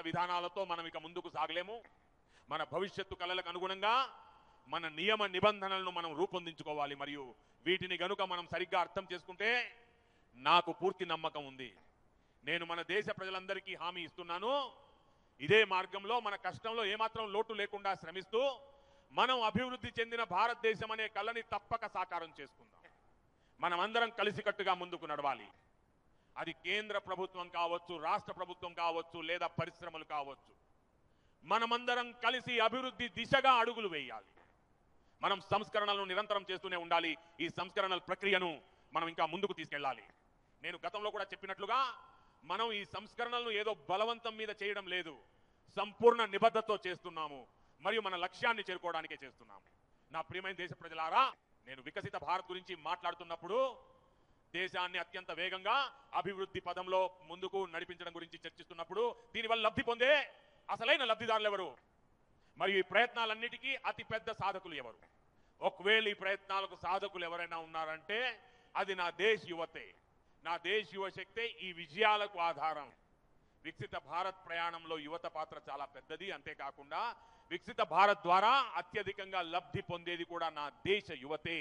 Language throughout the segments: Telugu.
విధానాలతో మనం ఇక ముందుకు సాగలేము మన భవిష్యత్తు కళలకు అనుగుణంగా మన నియమ నిబంధనలను మనం రూపొందించుకోవాలి మరియు వీటిని గనుక మనం సరిగ్గా అర్థం చేసుకుంటే నాకు పూర్తి నమ్మకం ఉంది నేను మన దేశ ప్రజలందరికీ హామీ ఇస్తున్నాను ఇదే మార్గంలో మన కష్టంలో ఏమాత్రం లోటు లేకుండా శ్రమిస్తూ మనం అభివృద్ధి చెందిన భారతదేశం అనే కళని తప్పక సాకారం చేసుకుందాం మనమందరం కలిసికట్టుగా ముందుకు నడవాలి అది కేంద్ర ప్రభుత్వం కావచ్చు రాష్ట్ర ప్రభుత్వం కావచ్చు లేదా పరిశ్రమలు కావచ్చు మనమందరం కలిసి అభివృద్ధి దిశగా అడుగులు వేయాలి మనం సంస్కరణలను నిరంతరం చేస్తూనే ఉండాలి ఈ సంస్కరణల ప్రక్రియను మనం ఇంకా ముందుకు తీసుకెళ్ళాలి నేను గతంలో కూడా చెప్పినట్లుగా మనం ఈ సంస్కరణలను ఏదో బలవంతం మీద చేయడం లేదు సంపూర్ణ నిబద్ధతతో చేస్తున్నాము మరియు మన లక్ష్యాన్ని చేరుకోవడానికే చేస్తున్నాము నా ప్రియమైన దేశ ప్రజలారా నేను వికసిత భారత్ గురించి మాట్లాడుతున్నప్పుడు దేశాన్ని అత్యంత వేగంగా అభివృద్ధి పదంలో ముందుకు నడిపించడం గురించి చర్చిస్తున్నప్పుడు దీనివల్ల లబ్ధి పొందే అసలైన లబ్ధిదారులు ఎవరు మరియు ఈ ప్రయత్నాలన్నిటికీ అతి పెద్ద సాధకులు ఎవరు ఒకవేళ ఈ ప్రయత్నాలకు సాధకులు ఎవరైనా ఉన్నారంటే అది నా దేశ్ యువతే నా దేశ్ యువశక్తే ఈ విజయాలకు ఆధారం వికసిత భారత్ ప్రయాణంలో యువత పాత్ర చాలా పెద్దది అంతేకాకుండా వికసిత భారత్ ద్వారా అత్యధికంగా లబ్ధి పొందేది కూడా నా దేశ యువతే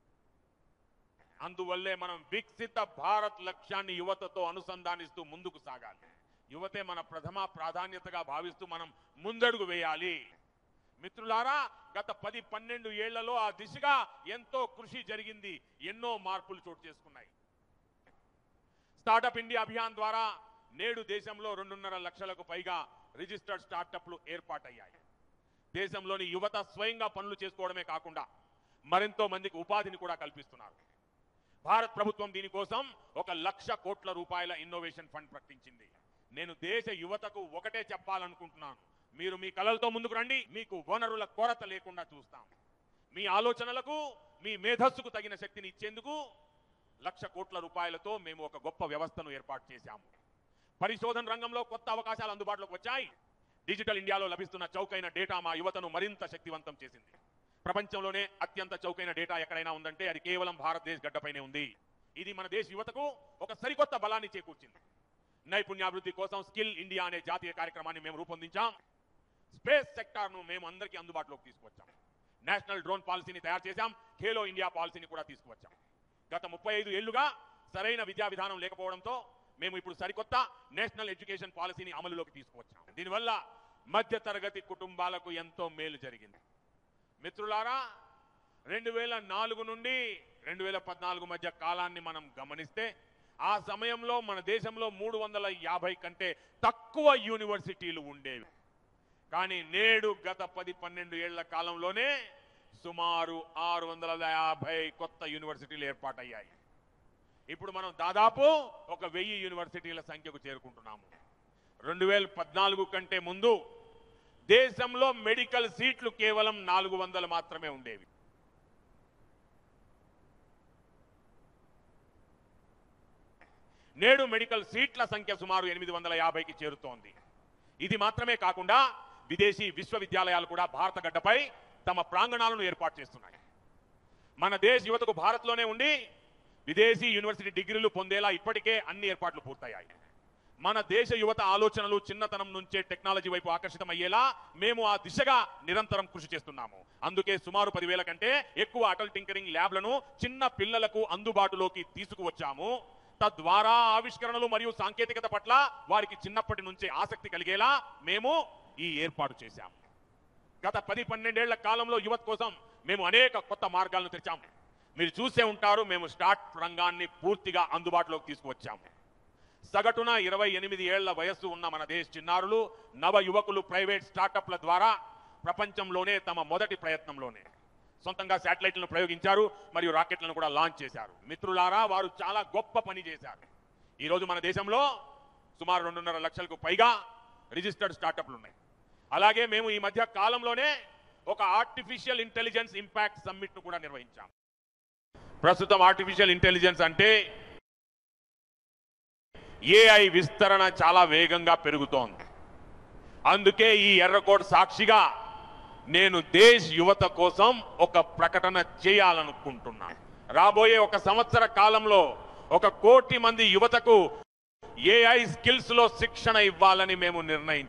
అందువల్లే మనం వికసిత భారత్ లక్ష్యాన్ని యువతతో అనుసంధానిస్తూ ముందుకు సాగాలి యువతే మన ప్రథమ ప్రాధాన్యతగా భావిస్తూ మనం ముందడుగు వేయాలి మిత్రులారా గత పది పన్నెండు ఏళ్లలో ఆ దిశగా ఎంతో కృషి జరిగింది ఎన్నో మార్పులు చోటు చేసుకున్నాయి స్టార్టప్ ఇండియా అభియాన్ ద్వారా నేడు దేశంలో రెండున్నర లక్షలకు పైగా రిజిస్టర్డ్ స్టార్టప్లు ఏర్పాటయ్యాయి దేశంలోని యువత స్వయంగా పనులు చేసుకోవడమే కాకుండా మరెంతో మందికి ఉపాధిని కూడా కల్పిస్తున్నారు భారత్ ప్రభుత్వం దీనికోసం ఒక లక్ష కోట్ల రూపాయల ఇన్నోవేషన్ ఫండ్ ప్రకటించింది నేను దేశ యువతకు ఒకటే చెప్పాలనుకుంటున్నాను మీరు మీ కలలతో ముందుకు రండి మీకు వనరుల కొరత లేకుండా చూస్తాం మీ ఆలోచనలకు మీ మేధస్సుకు తగిన శక్తిని ఇచ్చేందుకు లక్ష కోట్ల రూపాయలతో మేము ఒక గొప్ప వ్యవస్థను ఏర్పాటు చేశాము పరిశోధన రంగంలో కొత్త అవకాశాలు అందుబాటులోకి వచ్చాయి డిజిటల్ ఇండియాలో లభిస్తున్న చౌకైన డేటా మా యువతను మరింత శక్తివంతం చేసింది ప్రపంచంలోనే అత్యంత చౌకైన డేటా ఎక్కడైనా ఉందంటే అది కేవలం భారతదేశ గడ్డపైనే ఉంది ఇది మన దేశ యువతకు ఒక సరికొత్త బలాన్ని చేకూర్చింది నైపుణ్యాభివృద్ధి కోసం స్కిల్ ఇండియా అనే జాతీయ కార్యక్రమాన్ని మేము రూపొందించాం స్పేస్ సెక్టార్ను మేము అందరికీ అందుబాటులోకి తీసుకువచ్చాం నేషనల్ డ్రోన్ పాలసీని తయారు చేశాం ఖేలో ఇండియా పాలసీని కూడా తీసుకువచ్చాం గత ముప్పై ఐదు ఏళ్లుగా సరైన విద్యా విధానం లేకపోవడంతో మేము ఇప్పుడు సరికొత్త నేషనల్ ఎడ్యుకేషన్ పాలసీని అమలులోకి తీసుకువచ్చాం దీనివల్ల మధ్య తరగతి కుటుంబాలకు ఎంతో మేలు జరిగింది మిత్రులారా రెండు వేల నాలుగు నుండి రెండు వేల పద్నాలుగు మధ్య కాలాన్ని మనం గమనిస్తే ఆ సమయంలో మన దేశంలో మూడు వందల యాభై కంటే తక్కువ యూనివర్సిటీలు ఉండేవి కానీ నేడు గత పది పన్నెండు ఏళ్ల కాలంలోనే సుమారు ఆరు వందల యాభై కొత్త యూనివర్సిటీలు ఏర్పాటయ్యాయి ఇప్పుడు మనం దాదాపు ఒక వెయ్యి యూనివర్సిటీల సంఖ్యకు చేరుకుంటున్నాము రెండు వేల పద్నాలుగు కంటే ముందు దేశంలో మెడికల్ సీట్లు కేవలం నాలుగు వందలు మాత్రమే ఉండేవి నేడు మెడికల్ సీట్ల సంఖ్య సుమారు ఎనిమిది వందల యాభైకి చేరుతోంది ఇది మాత్రమే కాకుండా విదేశీ విశ్వవిద్యాలయాలు కూడా భారత గడ్డపై తమ ప్రాంగణాలను ఏర్పాటు చేస్తున్నాయి మన దేశ యువతకు భారత్లోనే ఉండి విదేశీ యూనివర్సిటీ డిగ్రీలు పొందేలా ఇప్పటికే అన్ని ఏర్పాట్లు పూర్తయ్యాయి మన దేశ యువత ఆలోచనలు చిన్నతనం నుంచే టెక్నాలజీ వైపు ఆకర్షితమయ్యేలా మేము ఆ దిశగా నిరంతరం కృషి చేస్తున్నాము అందుకే సుమారు పదివేల కంటే ఎక్కువ అటల్ టింకరింగ్ ల్యాబ్లను చిన్న పిల్లలకు అందుబాటులోకి తీసుకువచ్చాము తద్వారా ఆవిష్కరణలు మరియు సాంకేతికత పట్ల వారికి చిన్నప్పటి నుంచే ఆసక్తి కలిగేలా మేము ఈ ఏర్పాటు చేశాము గత పది పన్నెండేళ్ల కాలంలో యువత కోసం మేము అనేక కొత్త మార్గాలను తెరిచాము మీరు చూసే ఉంటారు మేము స్టార్ట్ రంగాన్ని పూర్తిగా అందుబాటులోకి తీసుకువచ్చాము సగటున ఇరవై ఎనిమిది ఏళ్ల వయస్సు ఉన్న మన దేశ చిన్నారులు నవ యువకులు ప్రైవేట్ స్టార్టప్ల ద్వారా ప్రపంచంలోనే తమ మొదటి ప్రయత్నంలోనే సొంతంగా శాటిలైట్లను ప్రయోగించారు మరియు రాకెట్లను కూడా లాంచ్ చేశారు మిత్రులారా వారు చాలా గొప్ప పని చేశారు ఈరోజు మన దేశంలో సుమారు రెండున్నర లక్షలకు పైగా రిజిస్టర్డ్ స్టార్టప్లు ఉన్నాయి అలాగే మేము ఈ మధ్య కాలంలోనే ఒక ఆర్టిఫిషియల్ ఇంటెలిజెన్స్ ఇంపాక్ట్ సమ్మిట్ ను కూడా నిర్వహించాం ప్రస్తుతం ఆర్టిఫిషియల్ ఇంటెలిజెన్స్ అంటే ఏఐ విస్తరణ చాలా వేగంగా పెరుగుతోంది అందుకే ఈ ఎర్రకోట సాక్షిగా నేను దేశ్ యువత కోసం ఒక ప్రకటన చేయాలనుకుంటున్నాను రాబోయే ఒక సంవత్సర కాలంలో ఒక కోటి మంది యువతకు ఏఐ స్కిల్స్ లో శిక్షణ ఇవ్వాలని మేము నిర్ణయించాం